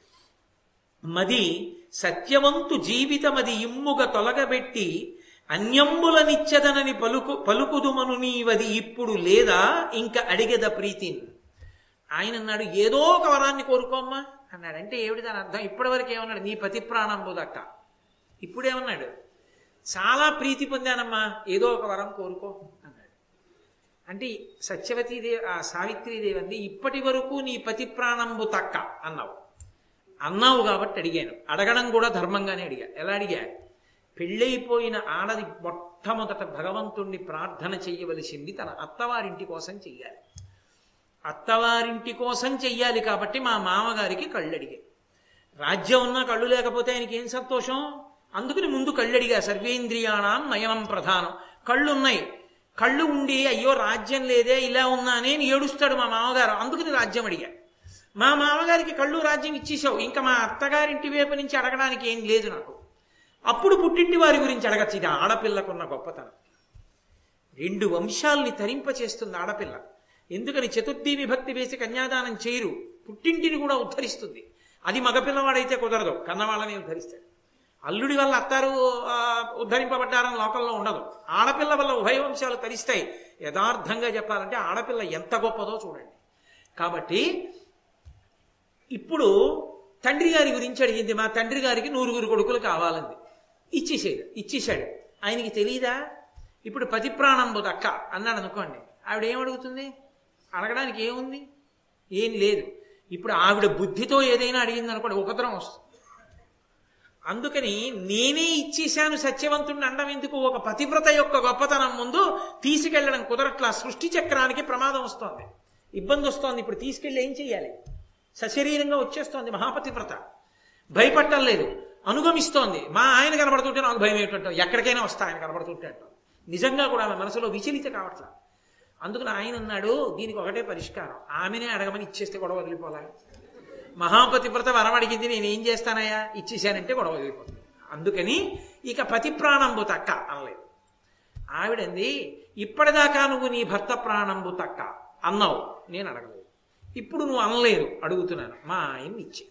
మది సత్యవంతు జీవితమది ఇమ్ముగ తొలగబెట్టి అన్యంబులనిచ్చదనని పలుకు పలుకుదుమను నీవది ఇప్పుడు లేదా ఇంక అడిగద ప్రీతిని ఆయన అన్నాడు ఏదో ఒక వరాన్ని కోరుకోమ్మా అన్నాడు అంటే ఏమిటి దాని అర్థం ఇప్పటివరకు ఏమన్నాడు నీ పతి ప్రాణంబు దక్క ఇప్పుడేమన్నాడు చాలా ప్రీతి పొందానమ్మా ఏదో ఒక వరం కోరుకో అన్నాడు అంటే సత్యవతీదేవి ఆ సావిత్రీదేవి అంది ఇప్పటి వరకు నీ పతి ప్రాణంబు తక్క అన్నావు అన్నావు కాబట్టి అడిగాను అడగడం కూడా ధర్మంగానే అడిగా ఎలా అడిగా పెళ్ళైపోయిన ఆడది మొట్టమొదట భగవంతుణ్ణి ప్రార్థన చెయ్యవలసింది తన అత్తవారింటి కోసం చెయ్యాలి అత్తవారింటి కోసం చెయ్యాలి కాబట్టి మా మామగారికి కళ్ళు అడిగాయి రాజ్యం ఉన్నా కళ్ళు లేకపోతే ఆయనకి ఏం సంతోషం అందుకని ముందు కళ్ళు అడిగా సర్వేంద్రియాణం నయనం ప్రధానం కళ్ళు ఉన్నాయి కళ్ళు ఉండి అయ్యో రాజ్యం లేదే ఇలా ఉన్నానే అని ఏడుస్తాడు మా మామగారు అందుకని రాజ్యం అడిగా మా మామగారికి కళ్ళు రాజ్యం ఇచ్చేసావు ఇంకా మా అత్తగారింటి వైపు నుంచి అడగడానికి ఏం లేదు నాకు అప్పుడు పుట్టింటి వారి గురించి అడగచ్చు ఇది ఆడపిల్లకున్న గొప్పతనం రెండు వంశాల్ని తరింపచేస్తుంది ఆడపిల్ల ఎందుకని చతుర్థి విభక్తి వేసి కన్యాదానం చేయరు పుట్టింటిని కూడా ఉద్ధరిస్తుంది అది మగపిల్లవాడైతే కుదరదు కన్నవాళ్ళని ఉద్ధరిస్తాడు అల్లుడి వల్ల అత్తారు ఆ, ఉద్ధరింపబడ్డారని లోకంలో ఉండదు ఆడపిల్ల వల్ల ఉభయ వంశాలు తరిస్తాయి యథార్థంగా చెప్పాలంటే ఆడపిల్ల ఎంత గొప్పదో చూడండి కాబట్టి ఇప్పుడు తండ్రి గారి గురించి అడిగింది మా తండ్రి గారికి నూరుగురు కొడుకులు కావాలంది ఇచ్చేసాడు ఇచ్చేశాడు ఆయనకి తెలియదా ఇప్పుడు పతి ప్రాణంబు దక్క అన్నాడు అనుకోండి ఆవిడ ఏం అడుగుతుంది అడగడానికి ఏముంది ఏం లేదు ఇప్పుడు ఆవిడ బుద్ధితో ఏదైనా అడిగింది అనుకోండి ఉపద్రవం వస్తుంది అందుకని నేనే ఇచ్చేశాను సత్యవంతుడిని అండం ఎందుకు ఒక పతివ్రత యొక్క గొప్పతనం ముందు తీసుకెళ్లడం కుదరట్లా సృష్టి చక్రానికి ప్రమాదం వస్తోంది ఇబ్బంది వస్తోంది ఇప్పుడు తీసుకెళ్ళి ఏం చెయ్యాలి సశరీరంగా వచ్చేస్తోంది మహాపతివ్రత భయపడటం లేదు అనుగమిస్తోంది మా ఆయన కనబడుతుంటే నాకు భయం ఏంటంటాం ఎక్కడికైనా వస్తా ఆయన కనబడుతుంటే అంటాం నిజంగా కూడా ఆమె మనసులో విచలిత కావట్లా అందుకని ఆయన అన్నాడు దీనికి ఒకటే పరిష్కారం ఆమెనే అడగమని ఇచ్చేస్తే గొడవ వదిలిపోలా మహాపతివ్రత వరం అడిగింది నేను ఏం చేస్తానయ్యా ఇచ్చేసానంటే గొడవ వదిలిపోతుంది అందుకని ఇక పతి ప్రాణంబు తక్క అనలేదు ఆవిడంది ఇప్పటిదాకా నువ్వు నీ భర్త ప్రాణంబు తక్క అన్నావు నేను అడగలేదు ఇప్పుడు నువ్వు అనలేదు అడుగుతున్నాను మా ఆయన్ని ఇచ్చే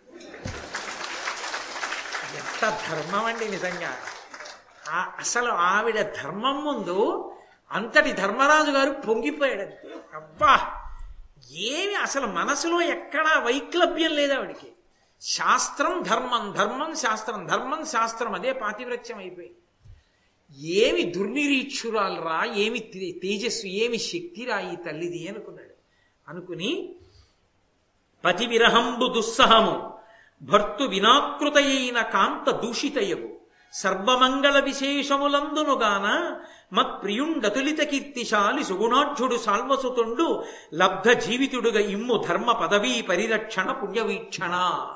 ఎంత ధర్మం అండి నిజంగా ఆ అసలు ఆవిడ ధర్మం ముందు అంతటి ధర్మరాజు గారు పొంగిపోయాడు అబ్బా ఏమి అసలు మనసులో ఎక్కడా వైక్లభ్యం లేదు ఆవిడికి శాస్త్రం ధర్మం ధర్మం శాస్త్రం ధర్మం శాస్త్రం అదే పాతివ్రత్యం అయిపోయింది ఏమి దుర్నిరీక్షురాలరా ఏమి తే- తేజస్సు ఏమి శక్తిరా ఈ తల్లిది అనుకున్నాడు అనుకుని పతి విరహంబు దుస్సహము భర్తు వినాకృతయైన కాంత దూషితయగు సర్వమంగళ విశేషములందునుగాన మత్ప్రియుండతులిత కీర్తిశాలి సుగుణాఢ్యుడు సాల్వసుతుండు లబ్ధ జీవితుడుగా ఇమ్ము ధర్మ పదవీ పరిరక్షణ పుణ్యవీక్షణ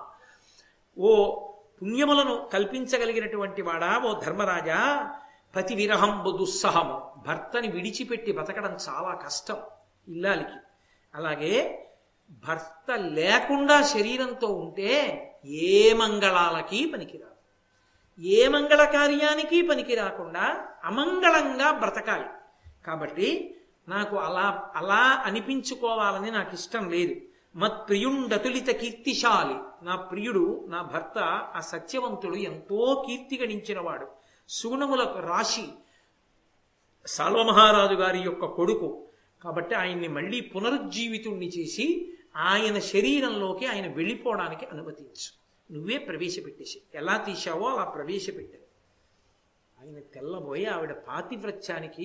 ఓ పుణ్యములను కల్పించగలిగినటువంటి వాడా ఓ ధర్మరాజా పతి విరహంబు దుస్సహము భర్తని విడిచిపెట్టి బతకడం చాలా కష్టం ఇల్లాలికి అలాగే భర్త లేకుండా శరీరంతో ఉంటే ఏ మంగళాలకి పనికిరాదు ఏ మంగళ కార్యానికి పనికి రాకుండా అమంగళంగా బ్రతకాలి కాబట్టి నాకు అలా అలా అనిపించుకోవాలని నాకు ఇష్టం లేదు మత్ప్రియుండతులిత కీర్తిశాలి నా ప్రియుడు నా భర్త ఆ సత్యవంతుడు ఎంతో కీర్తి గణించినవాడు సుగుణములకు రాశి సాల్వమహారాజు గారి యొక్క కొడుకు కాబట్టి ఆయన్ని మళ్ళీ పునరుజ్జీవితుణ్ణి చేసి ఆయన శరీరంలోకి ఆయన వెళ్ళిపోవడానికి అనుమతించు నువ్వే ప్రవేశపెట్టేసి ఎలా తీశావో అలా ప్రవేశపెట్టావు ఆయన తెల్లబోయి ఆవిడ పాతివ్రత్యానికి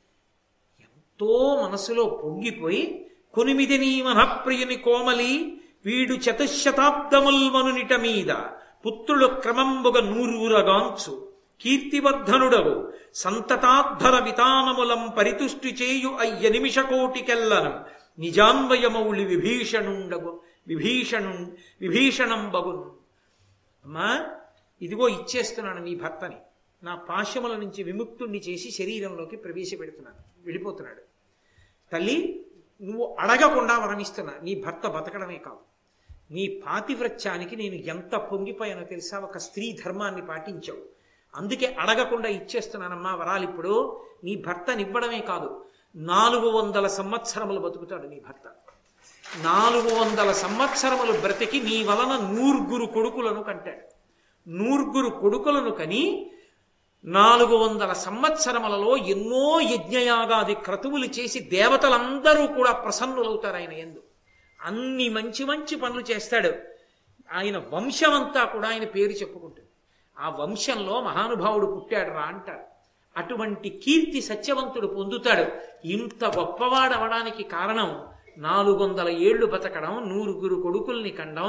ఎంతో మనసులో పొంగిపోయి కొనిమిది నీ మనప్రియుని కోమలి వీడు చతుశతాబ్దముల్ మనునిట మీద పుత్రులు క్రమంబుగ నూరూరగాంచు కీర్తివర్ధనుడవు సంతతాద్ధర వితానములం పరితుష్టి చేయు అయ్య నిమిషకోటికెల్లను నిజాన్వయమౌళి విభీషణుండగు విభీషణు విభీషణంబగును అమ్మా ఇదిగో ఇచ్చేస్తున్నాను నీ భర్తని నా పాశముల నుంచి విముక్తుణ్ణి చేసి శరీరంలోకి ప్రవేశపెడుతున్నాను వెళ్ళిపోతున్నాడు తల్లి నువ్వు అడగకుండా వరమిస్తున్నా నీ భర్త బతకడమే కాదు నీ పాతివ్రత్యానికి నేను ఎంత పొంగిపోయానో తెలుసా ఒక స్త్రీ ధర్మాన్ని పాటించావు అందుకే అడగకుండా ఇచ్చేస్తున్నానమ్మా వరాలు ఇప్పుడు నీ భర్తనివ్వడమే కాదు నాలుగు వందల సంవత్సరములు బతుకుతాడు నీ భర్త నాలుగు వందల సంవత్సరములు బ్రతికి నీ వలన నూర్గురు కొడుకులను కంటాడు నూర్గురు కొడుకులను కని నాలుగు వందల సంవత్సరములలో ఎన్నో యజ్ఞయాగాది క్రతువులు చేసి దేవతలందరూ కూడా ప్రసన్నులవుతారు ఆయన ఎందు అన్ని మంచి మంచి పనులు చేస్తాడు ఆయన వంశమంతా కూడా ఆయన పేరు చెప్పుకుంటుంది ఆ వంశంలో మహానుభావుడు పుట్టాడు రా అంటారు అటువంటి కీర్తి సత్యవంతుడు పొందుతాడు ఇంత గొప్పవాడు అవడానికి కారణం నాలుగు వందల ఏళ్లు బతకడం నూరుగురు కొడుకుల్ని కండం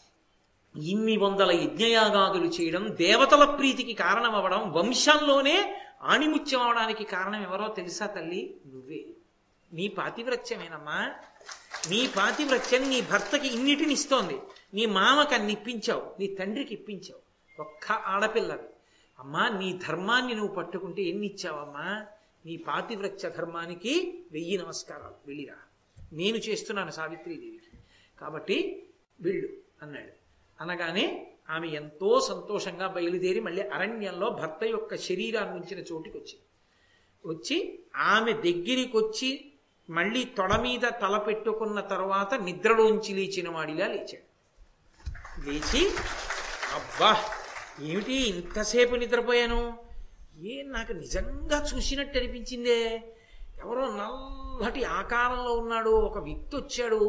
ఇన్ని వందల యజ్ఞయాగాదులు చేయడం దేవతల ప్రీతికి కారణం అవ్వడం వంశంలోనే ఆణిముత్యం అవడానికి కారణం ఎవరో తెలుసా తల్లి నువ్వే నీ పాతివ్రత్యమేనమ్మా నీ పాతివ్రత్యం నీ భర్తకి ఇన్నిటిని ఇస్తోంది నీ మామకి అన్ని ఇప్పించావు నీ తండ్రికి ఇప్పించావు ఒక్క ఆడపిల్లవి అమ్మా నీ ధర్మాన్ని నువ్వు పట్టుకుంటే ఎన్ని ఇచ్చావమ్మా నీ పాతివ్రత్య ధర్మానికి వెయ్యి నమస్కారాలు వెళ్ళిరా నేను చేస్తున్నాను సావిత్రీదేవికి కాబట్టి వెళ్ళు అన్నాడు అనగానే ఆమె ఎంతో సంతోషంగా బయలుదేరి మళ్ళీ అరణ్యంలో భర్త యొక్క శరీరాన్ని ఉంచిన చోటికి వచ్చింది వచ్చి ఆమె దగ్గరికి వచ్చి మళ్ళీ తొడ మీద తల పెట్టుకున్న తర్వాత నిద్రలోంచి లేచిన వాడిలా లేచాడు లేచి అబ్బా ఏమిటి ఇంతసేపు నిద్రపోయాను ఏ నాకు నిజంగా చూసినట్టు అనిపించిందే ఎవరో నల్లటి ఆకారంలో ఉన్నాడు ఒక వ్యక్తి వచ్చాడు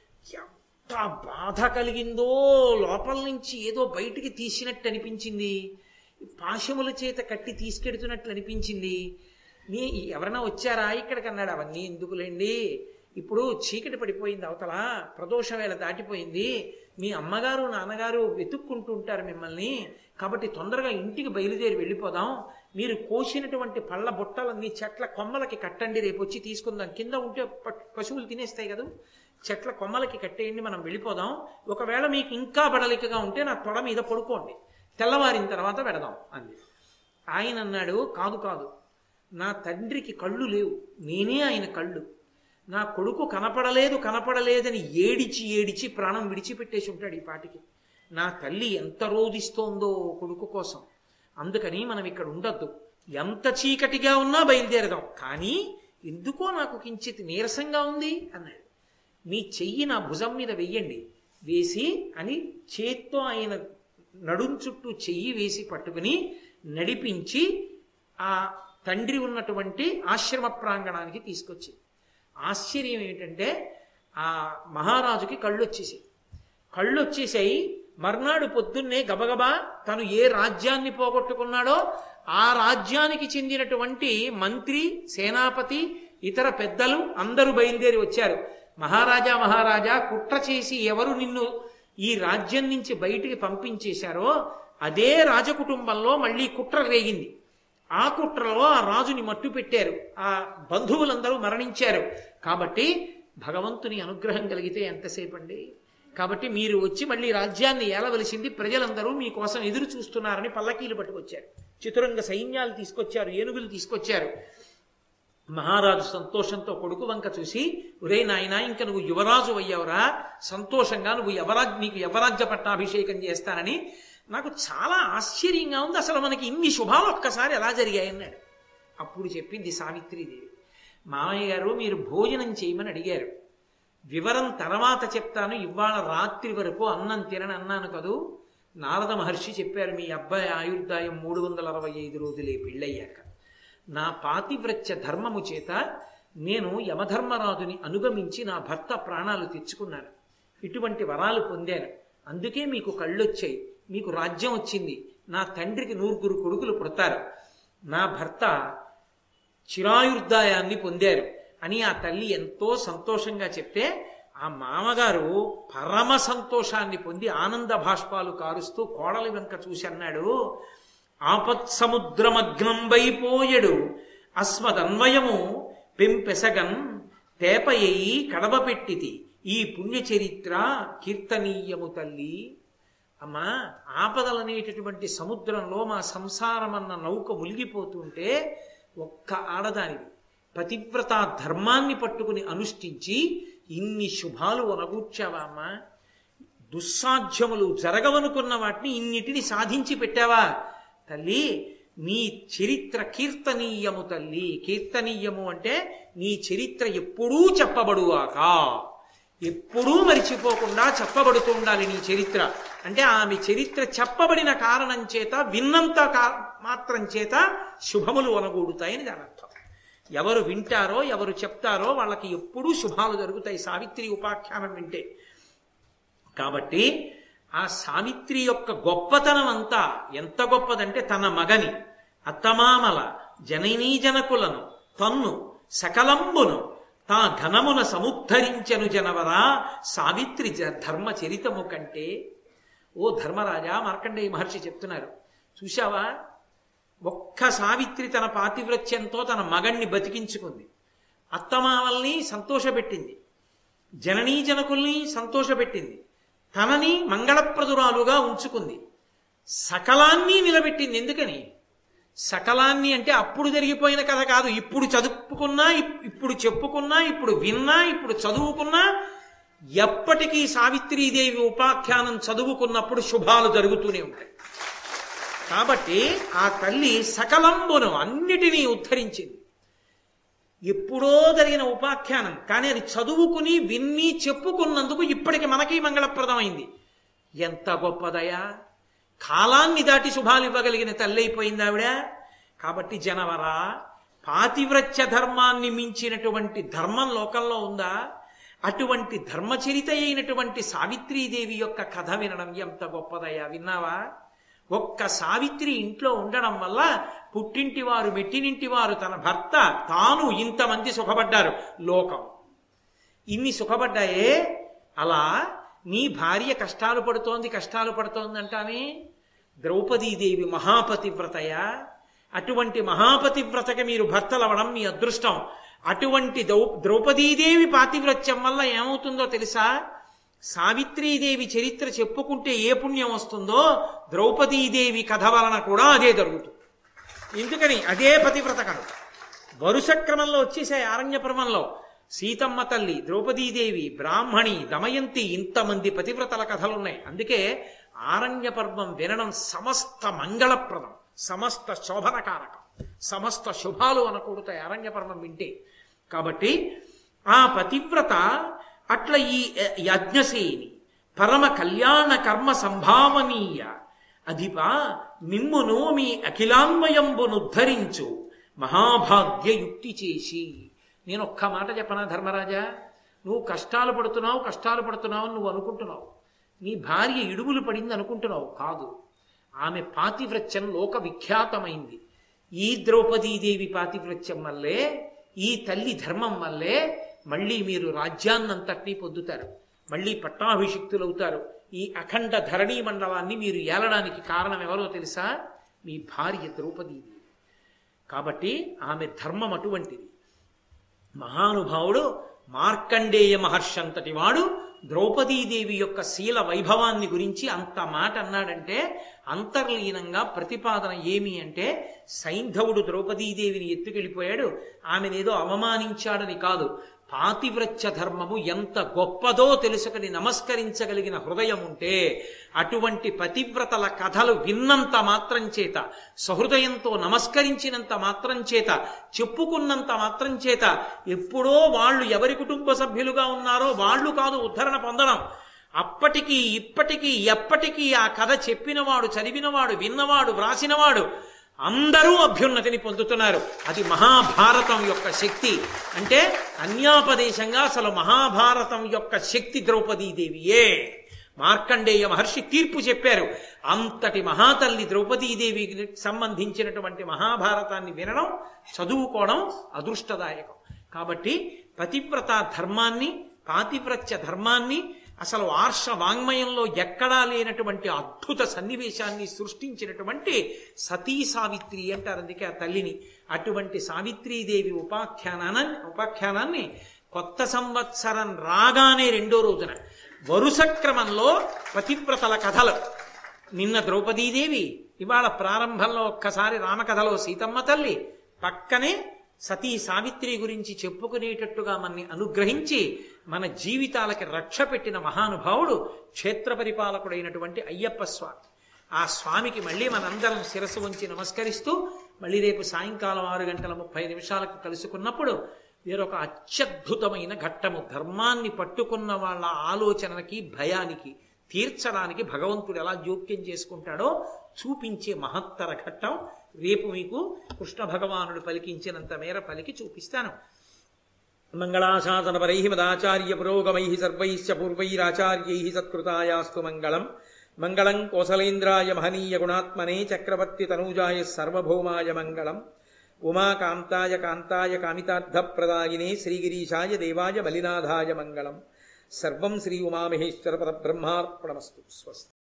ఎంత బాధ కలిగిందో లోపల నుంచి ఏదో బయటికి తీసినట్టు అనిపించింది పాశముల చేత కట్టి తీసుకెడుతున్నట్లు అనిపించింది నీ ఎవరైనా వచ్చారా ఇక్కడికి అన్నాడు అవన్నీ ఎందుకులేండి ఇప్పుడు చీకటి పడిపోయింది అవతల ప్రదోష వేళ దాటిపోయింది మీ అమ్మగారు నాన్నగారు వెతుక్కుంటూ ఉంటారు మిమ్మల్ని కాబట్టి తొందరగా ఇంటికి బయలుదేరి వెళ్ళిపోదాం మీరు కోసినటువంటి పళ్ళ బుట్టలన్నీ చెట్ల కొమ్మలకి కట్టండి రేపు వచ్చి తీసుకుందాం కింద ఉంటే ప- పశువులు తినేస్తాయి కదా చెట్ల కొమ్మలకి కట్టేయండి మనం వెళ్ళిపోదాం ఒకవేళ మీకు ఇంకా బడలికగా ఉంటే నా తొడ మీద పడుకోండి తెల్లవారిన తర్వాత పెడదాం అంది ఆయన అన్నాడు కాదు కాదు నా తండ్రికి కళ్ళు లేవు నేనే ఆయన కళ్ళు నా కొడుకు కనపడలేదు కనపడలేదని ఏడిచి ఏడిచి ప్రాణం విడిచిపెట్టేసి ఉంటాడు ఈ పాటికి నా తల్లి ఎంత రోధిస్తోందో కొడుకు కోసం అందుకని మనం ఇక్కడ ఉండొద్దు ఎంత చీకటిగా ఉన్నా బయలుదేరదాం కానీ ఎందుకో నాకు కించిత్ నీరసంగా ఉంది అన్నాడు మీ చెయ్యి నా భుజం మీద వెయ్యండి వేసి అని చేత్తో ఆయన నడుం చుట్టూ చెయ్యి వేసి పట్టుకుని నడిపించి ఆ తండ్రి ఉన్నటువంటి ఆశ్రమ ప్రాంగణానికి తీసుకొచ్చి ఆశ్చర్యం ఏమిటంటే ఆ మహారాజుకి కళ్ళు వచ్చేసాయి కళ్ళు వచ్చేసాయి మర్నాడు పొద్దున్నే గబగబా తను ఏ రాజ్యాన్ని పోగొట్టుకున్నాడో ఆ రాజ్యానికి చెందినటువంటి మంత్రి సేనాపతి ఇతర పెద్దలు అందరూ బయలుదేరి వచ్చారు మహారాజా మహారాజా కుట్ర చేసి ఎవరు నిన్ను ఈ రాజ్యం నుంచి బయటికి పంపించేశారో అదే రాజకుటుంబంలో మళ్ళీ కుట్ర రేగింది ఆ కుట్రలో ఆ రాజుని మట్టు పెట్టారు ఆ బంధువులందరూ మరణించారు కాబట్టి భగవంతుని అనుగ్రహం కలిగితే ఎంతసేపు అండి కాబట్టి మీరు వచ్చి మళ్ళీ రాజ్యాన్ని ఏలవలసింది ప్రజలందరూ మీకోసం ఎదురు చూస్తున్నారని పల్లకీలు పట్టుకొచ్చారు చతురంగ సైన్యాలు తీసుకొచ్చారు ఏనుగులు తీసుకొచ్చారు మహారాజు సంతోషంతో కొడుకు వంక చూసి ఒరే నాయనా ఇంక నువ్వు యువరాజు అయ్యావురా సంతోషంగా నువ్వు యవరాజ్ నీకు యవరాజ్య పట్టాభిషేకం చేస్తానని నాకు చాలా ఆశ్చర్యంగా ఉంది అసలు మనకి ఇన్ని శుభాలు ఒక్కసారి ఎలా జరిగాయన్నాడు అప్పుడు చెప్పింది సావిత్రీదేవి మామయ్య గారు మీరు భోజనం చేయమని అడిగారు వివరం తర్వాత చెప్తాను ఇవాళ రాత్రి వరకు అన్నం తినని అన్నాను కదూ నారద మహర్షి చెప్పారు మీ అబ్బాయి ఆయుర్దాయం మూడు వందల అరవై ఐదు రోజులే పెళ్ళయ్యాక నా పాతివ్రత్య ధర్మము చేత నేను యమధర్మరాజుని అనుగమించి నా భర్త ప్రాణాలు తెచ్చుకున్నాను ఇటువంటి వరాలు పొందాను అందుకే మీకు కళ్ళొచ్చాయి మీకు రాజ్యం వచ్చింది నా తండ్రికి నూరుగురు కొడుకులు పుడతారు నా భర్త చిరాయుర్దాయాన్ని పొందారు అని ఆ తల్లి ఎంతో సంతోషంగా చెప్తే ఆ మామగారు పరమ సంతోషాన్ని పొంది ఆనంద భాష్పాలు కారుస్తూ కోడలి వెంక చూసి అన్నాడు ఆపత్సముద్రమగ్నంబైపోయడు అస్మదన్వయము పెంపెసగన్ తేపయ్యి కడవ పెట్టితి ఈ పుణ్యచరిత్ర కీర్తనీయము తల్లి అమ్మా ఆపదలనేటటువంటి సముద్రంలో మా సంసారం అన్న నౌక మునిగిపోతుంటే ఒక్క ఆడదానివి పతివ్రత ధర్మాన్ని పట్టుకుని అనుష్ఠించి ఇన్ని శుభాలు ఒనగూర్చావా అమ్మా దుస్సాధ్యములు జరగవనుకున్న వాటిని ఇన్నిటిని సాధించి పెట్టావా తల్లి నీ చరిత్ర కీర్తనీయము తల్లి కీర్తనీయము అంటే నీ చరిత్ర ఎప్పుడూ చెప్పబడుగాక ఎప్పుడూ మరిచిపోకుండా చెప్పబడుతూ ఉండాలి నీ చరిత్ర అంటే ఆమె చరిత్ర చెప్పబడిన కారణం చేత విన్నంత కా- మాత్రం చేత శుభములు ఒనగూడుతాయని దాని అర్థం ఎవరు వింటారో ఎవరు చెప్తారో వాళ్ళకి ఎప్పుడూ శుభాలు జరుగుతాయి సావిత్రి ఉపాఖ్యానం వింటే కాబట్టి ఆ సావిత్రి యొక్క గొప్పతనం అంతా ఎంత గొప్పదంటే తన మగని అత్తమామల జననీ జనకులను తన్ను సకలంబును తా ఘనమున సముద్ధరించను జనవరా సావిత్రి జ- ధర్మ చరితము కంటే ఓ ధర్మరాజా మార్కండేయ మహర్షి చెప్తున్నారు చూశావా ఒక్క సావిత్రి తన పాతివ్రత్యంతో తన మగణ్ణి బతికించుకుంది అత్తమామల్ని సంతోషపెట్టింది జననీ జనకుల్ని సంతోషపెట్టింది తనని మంగళప్రదురాలుగా ఉంచుకుంది సకలాన్ని నిలబెట్టింది ఎందుకని సకలాన్ని అంటే అప్పుడు జరిగిపోయిన కథ కాదు ఇప్పుడు చదువుకున్నా ఇప్- ఇప్పుడు చెప్పుకున్నా ఇప్పుడు విన్నా ఇప్పుడు చదువుకున్నా ఎప్పటికీ సావిత్రీదేవి ఉపాఖ్యానం చదువుకున్నప్పుడు శుభాలు జరుగుతూనే ఉంటాయి కాబట్టి ఆ తల్లి సకలంబును అన్నిటినీ ఉద్ధరించింది ఎప్పుడో జరిగిన ఉపాఖ్యానం కానీ అది చదువుకుని విన్ని చెప్పుకున్నందుకు ఇప్పటికి మనకి మంగళప్రదమైంది ఎంత గొప్పదయా కాలాన్ని దాటి శుభాలు ఇవ్వగలిగిన తల్లి అయిపోయింది ఆవిడ కాబట్టి జనవర పాతివ్రత్య ధర్మాన్ని మించినటువంటి ధర్మం లోకంలో ఉందా అటువంటి ధర్మచరిత అయినటువంటి సావిత్రీదేవి యొక్క కథ వినడం ఎంత గొప్పదయ్యా విన్నావా ఒక్క సావిత్రి ఇంట్లో ఉండడం వల్ల పుట్టింటి వారు మెట్టినింటి వారు తన భర్త తాను ఇంతమంది సుఖపడ్డారు లోకం ఇన్ని సుఖపడ్డాయే అలా నీ భార్య కష్టాలు పడుతోంది కష్టాలు పడుతోంది అంటానే ద్రౌపదీదేవి మహాపతివ్రతయ అటువంటి మహాపతివ్రతకి మీరు భర్తలవడం మీ అదృష్టం అటువంటి దౌ ద్రౌపదీదేవి పాతివ్రత్యం వల్ల ఏమవుతుందో తెలుసా సావిత్రీదేవి చరిత్ర చెప్పుకుంటే ఏ పుణ్యం వస్తుందో ద్రౌపదీదేవి కథ వలన కూడా అదే జరుగుతుంది ఎందుకని అదే పతివ్రత కనుక వరుస క్రమంలో వచ్చేసాయి ఆరణ్య పర్వంలో సీతమ్మ తల్లి ద్రౌపదీదేవి బ్రాహ్మణి దమయంతి ఇంతమంది పతివ్రతల కథలున్నాయి అందుకే ఆరణ్య పర్వం వినడం సమస్త మంగళప్రదం సమస్త శోభనకారకం సమస్త శుభాలు అనకూడతాయి అరణ్య పర్వం వింటే కాబట్టి ఆ పతివ్రత అట్ల ఈ యజ్ఞసేని పరమ కళ్యాణ కర్మ సంభావనీయ అధిప మిమ్మును మీ అఖిలాన్వయంబునుద్ధరించు మహాభాగ్య యుక్తి చేసి నేను ఒక్క మాట చెప్పనా ధర్మరాజా నువ్వు కష్టాలు పడుతున్నావు కష్టాలు పడుతున్నావు అని నువ్వు అనుకుంటున్నావు నీ భార్య ఇడుగులు పడింది అనుకుంటున్నావు కాదు ఆమె పాతివ్రత్యం లోక విఖ్యాతమైంది ఈ ద్రౌపదీదేవి పాతివ్రత్యం వల్లే ఈ తల్లి ధర్మం వల్లే మళ్ళీ మీరు రాజ్యాన్నంతటినీ పొందుతారు మళ్ళీ పట్టాభిషిక్తులవుతారు ఈ అఖండ ధరణీ మండలాన్ని మీరు ఏలడానికి కారణం ఎవరో తెలుసా మీ భార్య ద్రౌపదీదేవి కాబట్టి ఆమె ధర్మం అటువంటిది మహానుభావుడు మార్కండేయ మహర్షి అంతటి వాడు ద్రౌపదీదేవి యొక్క శీల వైభవాన్ని గురించి అంత మాట అన్నాడంటే అంతర్లీనంగా ప్రతిపాదన ఏమి అంటే సైంధవుడు ద్రౌపదీదేవిని ఎత్తుకెళ్ళిపోయాడు ఆమెనేదో అవమానించాడని కాదు పాతివ్రత్య ధర్మము ఎంత గొప్పదో తెలుసుకుని నమస్కరించగలిగిన హృదయం ఉంటే అటువంటి పతివ్రతల కథలు విన్నంత మాత్రం చేత సహృదయంతో నమస్కరించినంత మాత్రం చేత చెప్పుకున్నంత మాత్రం చేత ఎప్పుడో వాళ్ళు ఎవరి కుటుంబ సభ్యులుగా ఉన్నారో వాళ్ళు కాదు ఉద్ధరణ పొందడం అప్పటికీ ఇప్పటికీ ఎప్పటికీ ఆ కథ చెప్పినవాడు చదివినవాడు విన్నవాడు వ్రాసినవాడు అందరూ అభ్యున్నతిని పొందుతున్నారు అది మహాభారతం యొక్క శక్తి అంటే అన్యాపదేశంగా అసలు మహాభారతం యొక్క శక్తి ద్రౌపదీదేవియే మార్కండేయ మహర్షి తీర్పు చెప్పారు అంతటి మహాతల్లి ద్రౌపదీదేవికి సంబంధించినటువంటి మహాభారతాన్ని వినడం చదువుకోవడం అదృష్టదాయకం కాబట్టి పతివ్రత ధర్మాన్ని పాతివ్రత్య ధర్మాన్ని అసలు ఆర్ష వాంగ్మయంలో ఎక్కడా లేనటువంటి అద్భుత సన్నివేశాన్ని సృష్టించినటువంటి సతీ సావిత్రి అంటారు అందుకే ఆ తల్లిని అటువంటి సావిత్రీదేవి ఉపాఖ్యానాన్ని ఉపాఖ్యానాన్ని కొత్త సంవత్సరం రాగానే రెండో రోజున వరుస క్రమంలో పతివ్రతల కథలు నిన్న ద్రౌపదీదేవి ఇవాళ ప్రారంభంలో ఒక్కసారి రామకథలో సీతమ్మ తల్లి పక్కనే సతీ సావిత్రి గురించి చెప్పుకునేటట్టుగా మనని అనుగ్రహించి మన జీవితాలకి రక్ష పెట్టిన మహానుభావుడు క్షేత్ర పరిపాలకుడైనటువంటి అయ్యప్ప స్వామి ఆ స్వామికి మళ్ళీ మనందరం శిరస్సు ఉంచి నమస్కరిస్తూ మళ్ళీ రేపు సాయంకాలం ఆరు గంటల ముప్పై నిమిషాలకు కలుసుకున్నప్పుడు వేరొక అత్యద్భుతమైన ఘట్టము ధర్మాన్ని పట్టుకున్న వాళ్ళ ఆలోచనకి భయానికి తీర్చడానికి భగవంతుడు ఎలా జోక్యం చేసుకుంటాడో చూపించే మహత్తర ఘట్టం రేపు మీకు కృష్ణ భగవానుడు పలికించినంత మేర పలికి చూపిస్తాను మంగళాశాసన పరై మదాచార్య పురోగమై సర్వైశ్చ పూర్వైరాచార్యై సత్కృతాయాస్తు మంగళం మంగళం కోసలేంద్రాయ మహనీయ గుణాత్మనే చక్రవర్తి తనూజాయ సర్వభౌమాయ మంగళం ఉమాకాంతాయ కాంతాయ కామితార్థప్రదాయినే శ్రీగిరీశాయ దేవాయ మలినాథాయ మంగళం సర్వం శ్రీ ఉమామహేశ్వర పరబ్రహ్మార్పణమస్తు స్వస్తి